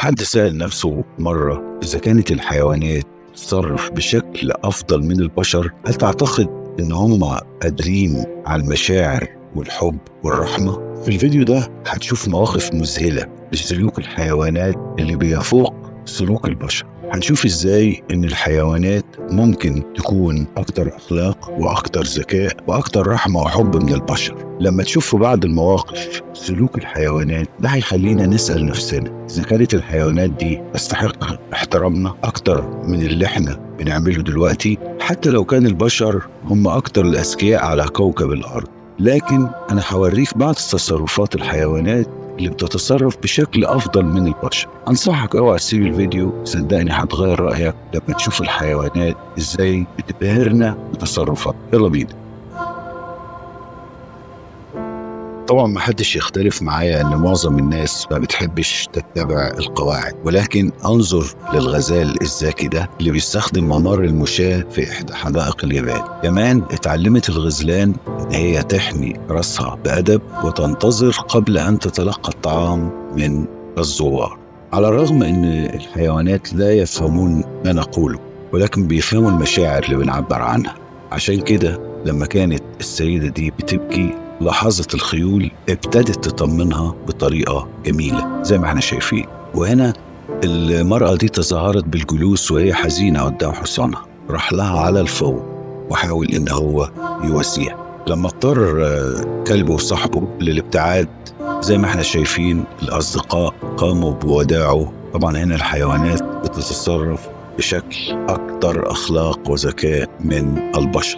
حد سأل نفسه مرة إذا كانت الحيوانات تتصرف بشكل أفضل من البشر هل تعتقد إن هم قادرين على المشاعر والحب والرحمة؟ في الفيديو ده هتشوف مواقف مذهلة لسلوك الحيوانات اللي بيفوق سلوك البشر هنشوف ازاي ان الحيوانات ممكن تكون اكتر اخلاق واكتر ذكاء واكتر رحمه وحب من البشر لما تشوف في بعض المواقف سلوك الحيوانات ده هيخلينا نسال نفسنا اذا كانت الحيوانات دي تستحق احترامنا اكتر من اللي احنا بنعمله دلوقتي حتى لو كان البشر هم اكتر الاذكياء على كوكب الارض لكن انا هوريك بعض تصرفات الحيوانات اللي بتتصرف بشكل افضل من البشر انصحك اوعى تسيب الفيديو صدقني هتغير رايك لما تشوف الحيوانات ازاي بتبهرنا بتصرفات يلا بينا طبعا ما حدش يختلف معايا ان معظم الناس ما بتحبش تتبع القواعد ولكن انظر للغزال الذكي ده اللي بيستخدم ممر المشاة في احدى حدائق اليابان كمان اتعلمت الغزلان ان هي تحمي راسها بادب وتنتظر قبل ان تتلقى الطعام من الزوار على الرغم ان الحيوانات لا يفهمون ما نقوله ولكن بيفهموا المشاعر اللي بنعبر عنها عشان كده لما كانت السيدة دي بتبكي لاحظت الخيول ابتدت تطمنها بطريقة جميلة زي ما احنا شايفين وهنا المرأة دي تظاهرت بالجلوس وهي حزينة قدام حصانها راح لها على الفور وحاول ان هو يواسيها لما اضطر كلبه وصاحبه للابتعاد زي ما احنا شايفين الاصدقاء قاموا بوداعه طبعا هنا الحيوانات بتتصرف بشكل اكثر اخلاق وذكاء من البشر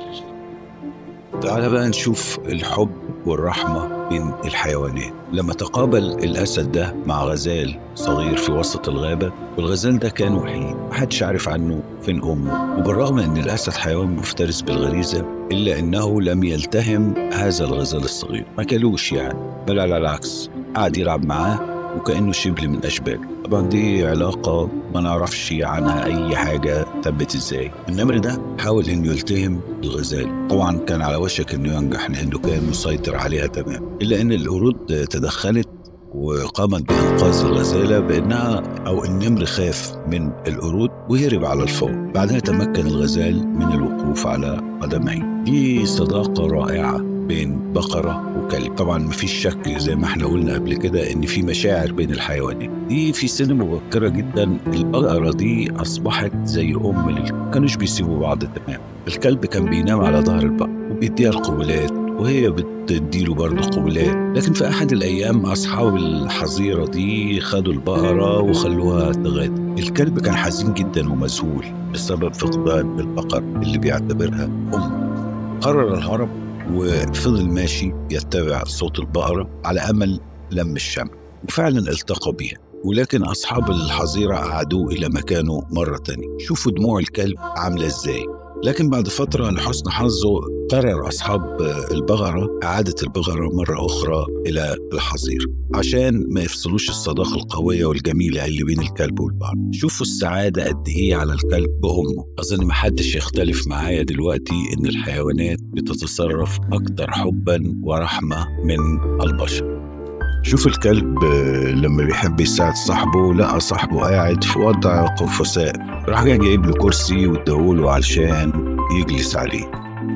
تعال بقى نشوف الحب والرحمة بين الحيوانات لما تقابل الأسد ده مع غزال صغير في وسط الغابة والغزال ده كان وحيد محدش عارف عنه فين أمه وبالرغم أن الأسد حيوان مفترس بالغريزة إلا أنه لم يلتهم هذا الغزال الصغير ما كلوش يعني بل على العكس قعد يلعب معاه وكأنه شبل من أشباله طبعا دي علاقة ما نعرفش عنها أي حاجة تمت إزاي النمر ده حاول إنه يلتهم الغزال طبعا كان على وشك إنه ينجح لأنه كان مسيطر عليها تمام إلا إن القرود تدخلت وقامت بإنقاذ الغزالة بأنها أو النمر خاف من القرود وهرب على الفور بعدها تمكن الغزال من الوقوف على قدميه دي صداقة رائعة بين بقرة وكلب طبعا مفيش شك زي ما احنا قلنا قبل كده ان في مشاعر بين الحيوانات دي في سن مبكرة جدا البقرة دي اصبحت زي ام للكلب كانوش بيسيبوا بعض تمام الكلب كان بينام على ظهر البقرة وبيديها القبلات وهي بتديله برضه قبلات لكن في احد الايام اصحاب الحظيره دي خدوا البقره وخلوها تغادر الكلب كان حزين جدا ومذهول بسبب فقدان البقر اللي بيعتبرها امه قرر الهرب وفضل ماشي يتبع صوت البقرة على أمل لم الشمع وفعلا التقى بها ولكن أصحاب الحظيرة أعادوه إلى مكانه مرة تانية شوفوا دموع الكلب عاملة إزاي لكن بعد فترة لحسن حظه قرر أصحاب البقرة إعادة البقرة مرة أخرى إلى الحظيرة عشان ما يفصلوش الصداقة القوية والجميلة اللي بين الكلب والبقرة شوفوا السعادة قد إيه على الكلب بأمه أظن محدش يختلف معايا دلوقتي إن الحيوانات بتتصرف أكتر حبا ورحمة من البشر شوف الكلب لما بيحب يساعد صاحبه لقى صاحبه قاعد في وضع قرفساء راح جاي جايب له كرسي واداهوله علشان يجلس عليه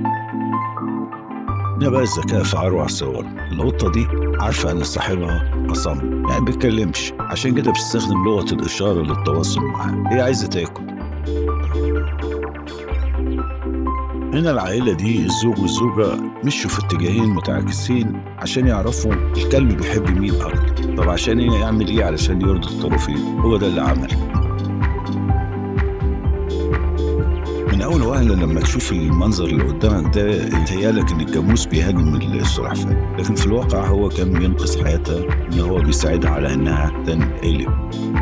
ده بقى الذكاء في أروع صور القطة دي عارفة إن صاحبها أصم يعني بيتكلمش عشان كده بتستخدم لغة الإشارة للتواصل معاه هي عايزة تاكل هنا العائلة دي الزوج والزوجة مشوا في اتجاهين متعاكسين عشان يعرفوا الكلب بيحب مين أكتر طب عشان ايه يعمل ايه علشان يرضي الطرفين هو ده اللي عمل من أول وهلة لما تشوف المنظر اللي قدامك ده يتهيألك إن الجاموس بيهاجم السلحفاة لكن في الواقع هو كان بينقذ حياتها إن هو بيساعدها على إنها تنقلب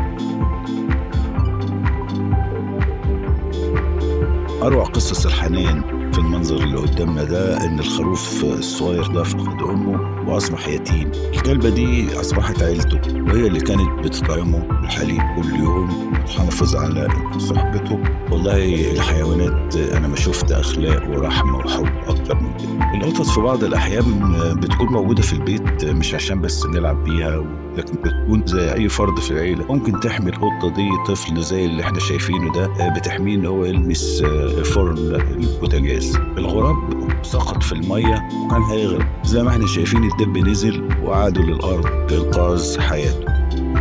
أروع قصص الحنان في المنظر اللي قدامنا ده ان الخروف الصغير ده فقد امه واصبح يتيم الكلبه دي اصبحت عيلته وهي اللي كانت بتطعمه الحليب كل يوم وتحافظ على صحبته والله الحيوانات انا ما شفت اخلاق ورحمه وحب اكتر من كده القطط في بعض الاحيان بتكون موجوده في البيت مش عشان بس نلعب بيها لكن بتكون زي اي فرد في العيله ممكن تحمي القطه دي طفل زي اللي احنا شايفينه ده آه، بتحميه ان هو يلمس آه، فرن البوتاجاز الغراب سقط في الميه وكان هيغرق زي ما احنا شايفين الدب نزل وعادوا للارض لانقاذ حياته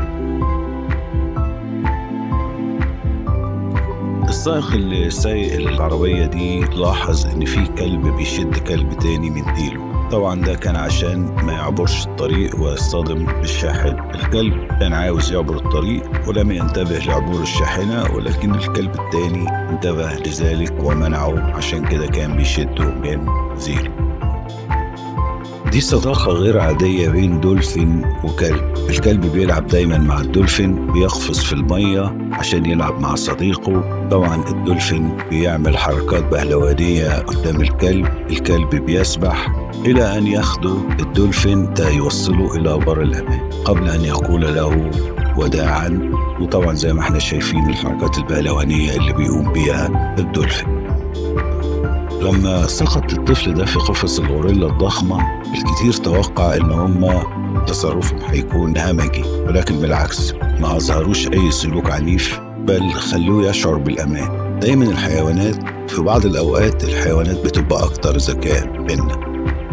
السائق اللي سايق العربية دي لاحظ إن في كلب بيشد كلب تاني من ديله طبعا ده كان عشان ما يعبرش الطريق ويصطدم بالشاحن الكلب كان عاوز يعبر الطريق ولم ينتبه لعبور الشاحنة ولكن الكلب التاني انتبه لذلك ومنعه عشان كده كان بيشده من زيرو دي صداقة غير عادية بين دولفين وكلب الكلب بيلعب دايما مع الدولفين بيقفز في المية عشان يلعب مع صديقه طبعا الدولفين بيعمل حركات بهلوانية قدام الكلب الكلب بيسبح إلى أن ياخده الدولفين تا يوصله إلى بر الأمان قبل أن يقول له وداعا وطبعا زي ما احنا شايفين الحركات البهلوانية اللي بيقوم بيها الدولفين لما سقط الطفل ده في قفص الغوريلا الضخمة الكثير توقع ان هم تصرفهم هيكون همجي ولكن بالعكس ما اظهروش اي سلوك عنيف بل خلوه يشعر بالامان دايما الحيوانات في بعض الاوقات الحيوانات بتبقى اكتر ذكاء منا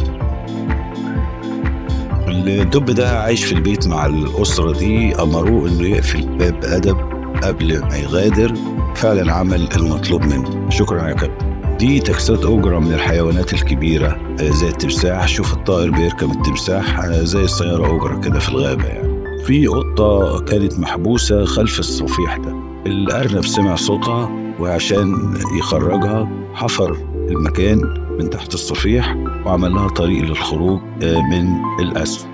الدب ده عايش في البيت مع الأسرة دي أمروه إنه يقفل الباب بأدب قبل ما يغادر فعلا عمل المطلوب منه شكرا يا كابتن دي تكسات أجرة من الحيوانات الكبيرة آه، زي التمساح شوف الطائر بيركب التمساح آه، زي السيارة أجرة كده في الغابة يعني في قطة كانت محبوسة خلف الصفيح ده الأرنب سمع صوتها وعشان يخرجها حفر المكان من تحت الصفيح وعمل لها طريق للخروج آه، من الأسفل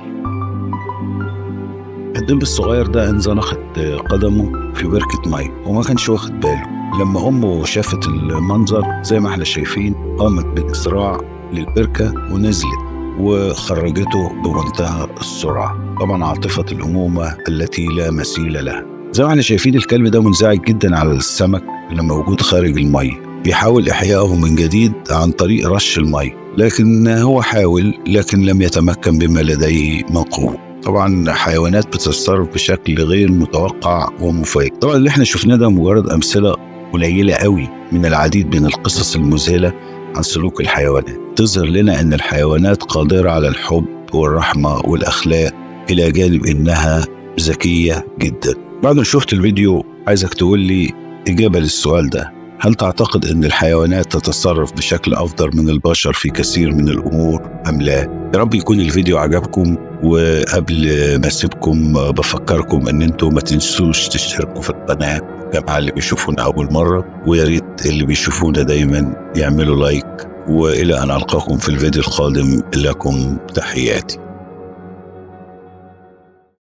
الدب الصغير ده انزنقت قدمه في بركة مية وما كانش واخد باله لما أمه شافت المنظر زي ما احنا شايفين قامت بالإسراع للبركة ونزلت وخرجته بمنتهى السرعة طبعا عاطفة الأمومة التي لا مثيل لها زي ما احنا شايفين الكلب ده منزعج جدا على السمك اللي موجود خارج المية بيحاول إحيائه من جديد عن طريق رش المية لكن هو حاول لكن لم يتمكن بما لديه من قوة طبعا حيوانات بتتصرف بشكل غير متوقع ومفاجئ طبعا اللي احنا شفناه ده مجرد امثله قليلة قوي من العديد من القصص المذهلة عن سلوك الحيوانات تظهر لنا أن الحيوانات قادرة على الحب والرحمة والأخلاق إلى جانب أنها ذكية جدا بعد ما شفت الفيديو عايزك تقول لي إجابة للسؤال ده هل تعتقد أن الحيوانات تتصرف بشكل أفضل من البشر في كثير من الأمور أم لا؟ يا رب يكون الفيديو عجبكم وقبل ما أسيبكم بفكركم أن أنتم ما تنسوش تشتركوا في القناة جماعة اللي بيشوفونا أول مرة ويا ريت اللي بيشوفونا دايما يعملوا لايك وإلى أن ألقاكم في الفيديو القادم لكم تحياتي